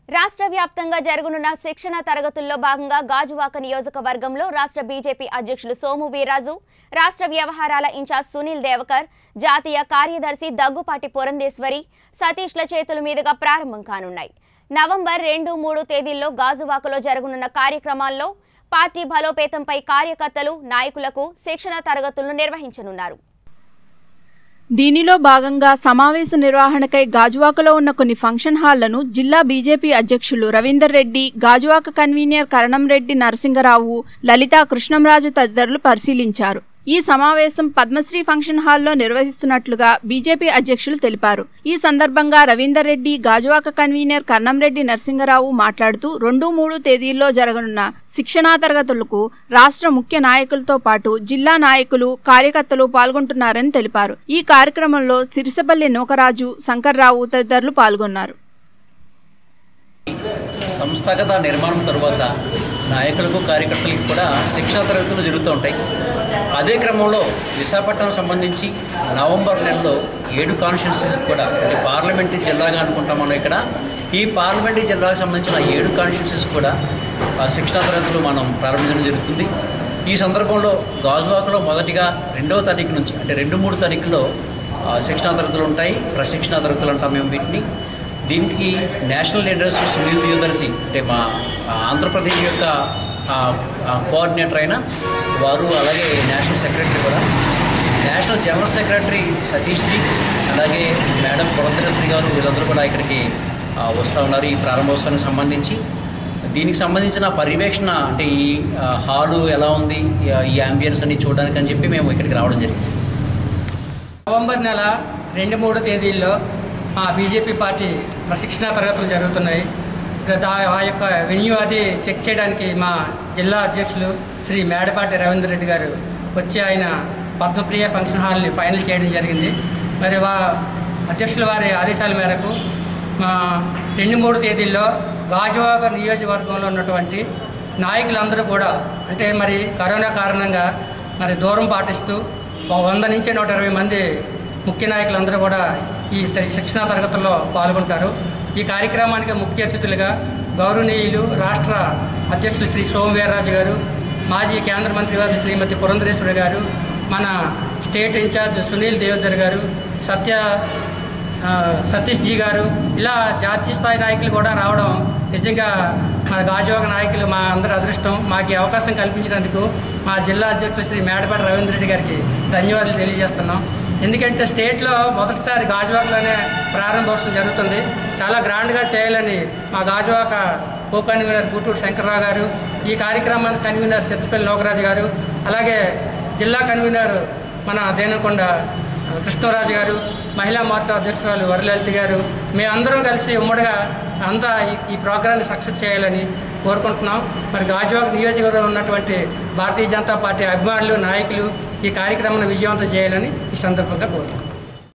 రాష్ట్ర వ్యాప్తంగా జరగనున్న శిక్షణ తరగతుల్లో భాగంగా గాజువాక నియోజకవర్గంలో రాష్ట్ర బీజేపీ అధ్యక్షులు సోము వీర్రాజు రాష్ట్ర వ్యవహారాల ఇన్ఛార్జ్ సునీల్ దేవకర్ జాతీయ కార్యదర్శి దగ్గుపాటి పురంధేశ్వరి సతీష్ల చేతుల మీదుగా ప్రారంభం కానున్నాయి నవంబర్ రెండు మూడు తేదీల్లో గాజువాకలో జరగనున్న కార్యక్రమాల్లో పార్టీ బలోపేతంపై కార్యకర్తలు నాయకులకు శిక్షణ తరగతులను నిర్వహించనున్నారు దీనిలో భాగంగా సమావేశ నిర్వహణకై గాజువాకలో ఉన్న కొన్ని ఫంక్షన్ హాళ్లను జిల్లా బీజేపీ అధ్యక్షులు రవీందర్ రెడ్డి గాజువాక కన్వీనర్ కరణం రెడ్డి నరసింగరావు లలితా కృష్ణంరాజు తదితరులు పరిశీలించారు ఈ సమావేశం పద్మశ్రీ ఫంక్షన్ హాల్లో నిర్వహిస్తున్నట్లుగా బీజేపీ అధ్యక్షులు తెలిపారు ఈ సందర్భంగా రవీందర్ రెడ్డి గాజువాక కన్వీనర్ కర్ణంరెడ్డి నరసింగరావు మాట్లాడుతూ రెండు మూడు తేదీల్లో జరగనున్న శిక్షణా తరగతులకు రాష్ట్ర ముఖ్య నాయకులతో పాటు జిల్లా నాయకులు కార్యకర్తలు పాల్గొంటున్నారని తెలిపారు ఈ కార్యక్రమంలో సిరిసపల్లి నూకరాజు శంకర్రావు తదితరులు పాల్గొన్నారు సంస్థాగత నిర్మాణం తరువాత నాయకులకు కార్యకర్తలకు కూడా శిక్షణ తరగతులు జరుగుతూ ఉంటాయి అదే క్రమంలో విశాఖపట్నం సంబంధించి నవంబర్ నెలలో ఏడు కాన్స్టిట్యూన్సీస్ కూడా అంటే పార్లమెంటరీ జిల్లాగా అనుకుంటాం మనం ఇక్కడ ఈ పార్లమెంటరీ జిల్లాకు సంబంధించిన ఏడు కాన్స్టిట్యూన్సీస్ కూడా ఆ శిక్షణా తరగతులు మనం ప్రారంభించడం జరుగుతుంది ఈ సందర్భంలో గాజువాకలో మొదటిగా రెండవ తారీఖు నుంచి అంటే రెండు మూడు తారీఖులో ఆ, శిక్షణా తరగతులు ఉంటాయి ప్రశిక్షణా తరగతులు అంటాం మేము వీటిని దీనికి నేషనల్ లీడర్స్ సునీల్ దియోదర్శి అంటే మా ఆ, ఆంధ్రప్రదేశ్ యొక్క ఆ, ఆ, కోఆర్డినేటర్ అయిన వారు అలాగే నేషనల్ సెక్రటరీ కూడా national general secretary Satish ji అలాగే మేడం పురంధరేశ్వరి గారు వీళ్ళందరూ కూడా ఇక్కడికి ఆ, వస్తూ ఉన్నారు ఈ ప్రారంభోత్సవానికి సంబంధించి దీనికి సంబంధించిన పర్యవేక్షణ అంటే ఈ ఆ, హాలు ఎలా ఉంది ఈ- ఈ అంబియన్స్ అన్ని చూడడానికి అని చెప్పి మేము ఇక్కడికి రావడం జరిగింది నవంబర్ నెల రెండు మూడు తేదీల్లో మా బీజేపీ పార్టీ ప్రశిక్షణ తరగతులు జరుగుతున్నాయి దా ఆ యొక్క వెన్యూ అది చెక్ చేయడానికి మా జిల్లా అధ్యక్షులు శ్రీ మేడపాటి రవీంద్ర రెడ్డి గారు వచ్చి ఆయన పద్మప్రియ ఫంక్షన్ హాల్ని ఫైనల్ చేయడం జరిగింది మరి వా అధ్యక్షుల వారి ఆదేశాల మేరకు మా రెండు మూడు తేదీల్లో గాజువాక నియోజకవర్గంలో ఉన్నటువంటి నాయకులందరూ కూడా అంటే మరి కరోనా కారణంగా మరి దూరం పాటిస్తూ ఒక వంద నుంచి నూట ఇరవై మంది ముఖ్య నాయకులందరూ కూడా ఈ త- శిక్షణా తరగతుల్లో పాల్గొంటారు ఈ కార్యక్రమానికి ముఖ్య అతిథులుగా గౌరవనీయులు రాష్ట్ర అధ్యక్షులు శ్రీ సోమవీర్రాజు గారు మాజీ కేంద్ర మంత్రి వారు శ్రీమతి పురంధరేశ్వరి గారు మన స్టేట్ ఇన్ఛార్జ్ సునీల్ దేవదర్ గారు సత్య ఆ, సతీష్ జీ గారు ఇలా జాతీయ స్థాయి నాయకులు కూడా రావడం నిజంగా మన గాజువాక నాయకులు మా అందరి అదృష్టం మాకు ఈ అవకాశం కల్పించినందుకు మా జిల్లా అధ్యక్షులు శ్రీ మేడపాటి రవీంద్ర రెడ్డి గారికి ధన్యవాదాలు తెలియజేస్తున్నాం ఎందుకంటే స్టేట్లో మొదటిసారి గాజువాకలోనే ప్రారంభోత్సవం జరుగుతుంది చాలా గ్రాండ్గా చేయాలని మా గాజువాక కో కన్వీనర్ గుట్టూరు శంకర్రావు గారు ఈ కార్యక్రమానికి కన్వీనర్ సిరిసిపల్లి లోకరాజు గారు అలాగే జిల్లా కన్వీనర్ మన దేనకొండ కృష్ణరాజు గారు మహిళా మోర్చా అధ్యక్షురాలు వరలలిత గారు మేమందరం కలిసి ఉమ్మడిగా అంతా ఈ- ఈ ప్రోగ్రాన్ని సక్సెస్ చేయాలని కోరుకుంటున్నాం మరి గాజువాక నియోజకవర్గంలో ఉన్నటువంటి భారతీయ జనతా పార్టీ అభిమానులు నాయకులు ఈ కార్యక్రమాన్ని విజయవంతం చేయాలని ఈ సందర్భంగా కోరుతున్నాం